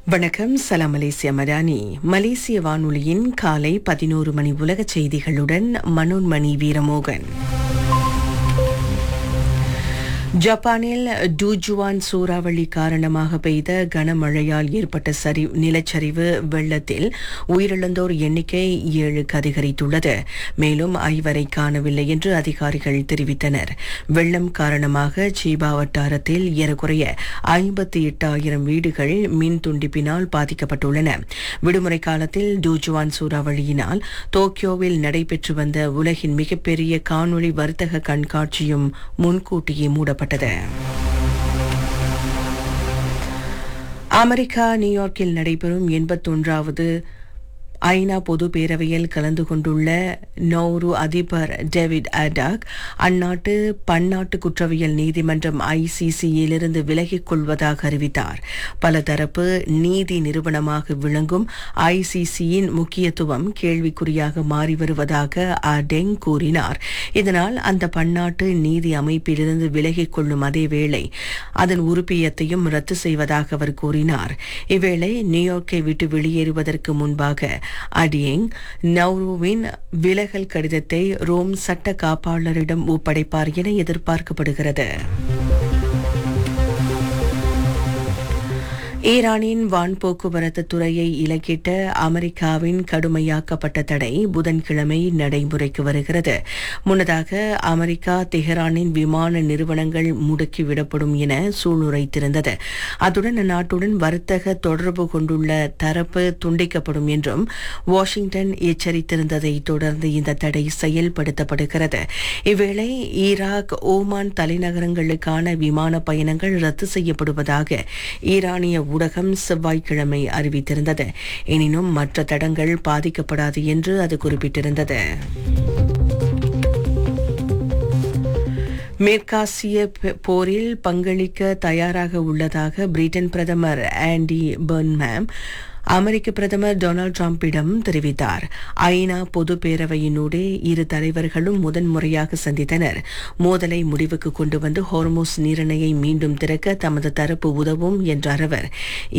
வணக்கம் சலாம் மலேசிய மடானி மலேசிய வானொலியின் காலை பதினோரு மணி உலக செய்திகளுடன் மனோன்மணி வீரமோகன் ஜப்பானில் டூஜுவான் சூறாவளி காரணமாக பெய்த கனமழையால் ஏற்பட்ட சரி நிலச்சரிவு வெள்ளத்தில் உயிரிழந்தோர் எண்ணிக்கை ஏழுக்கு அதிகரித்துள்ளது மேலும் ஐவரை காணவில்லை என்று அதிகாரிகள் தெரிவித்தனர் வெள்ளம் காரணமாக சீபா வட்டாரத்தில் ஏறக்குறைய ஐம்பத்தி எட்டாயிரம் வீடுகள் மின் துண்டிப்பினால் பாதிக்கப்பட்டுள்ளன விடுமுறை காலத்தில் டூஜுவான் சூறாவளியினால் டோக்கியோவில் நடைபெற்று வந்த உலகின் மிகப்பெரிய காணொளி வர்த்தக கண்காட்சியும் முன்கூட்டியே மூடப்பட்டது அமெரிக்கா நியூயார்க்கில் நடைபெறும் எண்பத்தொன்றாவது ஐநா பொது பேரவையில் கலந்து கொண்டுள்ள நௌரு அதிபர் டேவிட் அடாக் அந்நாட்டு பன்னாட்டு குற்றவியல் நீதிமன்றம் ஐசிசியிலிருந்து விலகிக் கொள்வதாக அறிவித்தார் பல தரப்பு நீதி நிறுவனமாக விளங்கும் ஐசிசியின் முக்கியத்துவம் கேள்விக்குறியாக மாறி வருவதாக அடெங் கூறினார் இதனால் அந்த பன்னாட்டு நீதி அமைப்பிலிருந்து விலகிக் கொள்ளும் அதேவேளை அதன் உறுப்பியத்தையும் ரத்து செய்வதாக அவர் கூறினார் இவ்வேளை நியூயார்க்கை விட்டு வெளியேறுவதற்கு முன்பாக அடியேங் நவ்ருவின் விலகல் கடிதத்தை ரோம் சட்ட காப்பாளரிடம் ஒப்படைப்பார் என எதிர்பார்க்கப்படுகிறது ஈரானின் வான் போக்குவரத்து துறையை இலக்கிட்ட அமெரிக்காவின் கடுமையாக்கப்பட்ட தடை புதன்கிழமை நடைமுறைக்கு வருகிறது முன்னதாக அமெரிக்கா தெஹரானின் விமான நிறுவனங்கள் முடுக்கிவிடப்படும் என சூளுரைத்திருந்தது அத்துடன் அந்நாட்டுடன் வர்த்தக தொடர்பு கொண்டுள்ள தரப்பு துண்டிக்கப்படும் என்றும் வாஷிங்டன் எச்சரித்திருந்ததை தொடர்ந்து இந்த தடை செயல்படுத்தப்படுகிறது இவ்வேளை ஈராக் ஓமான் தலைநகரங்களுக்கான விமான பயணங்கள் ரத்து செய்யப்படுவதாக ஈரானிய ஊடகம் செவ்வாய்க்கிழமை அறிவித்திருந்தது எனினும் மற்ற தடங்கள் பாதிக்கப்படாது என்று அது குறிப்பிட்டிருந்தது மேற்காசிய போரில் பங்களிக்க தயாராக உள்ளதாக பிரிட்டன் பிரதமர் ஆண்டி பர்ன்மேம் அமெரிக்க பிரதமர் டொனால்டு டிரம்பிடம் தெரிவித்தார் ஐநா பொது பேரவையினூடே இரு தலைவர்களும் முதன்முறையாக சந்தித்தனர் மோதலை முடிவுக்கு கொண்டு வந்து ஹோர்மோஸ் நீரிணையை மீண்டும் திறக்க தமது தரப்பு உதவும் என்றார் அவர்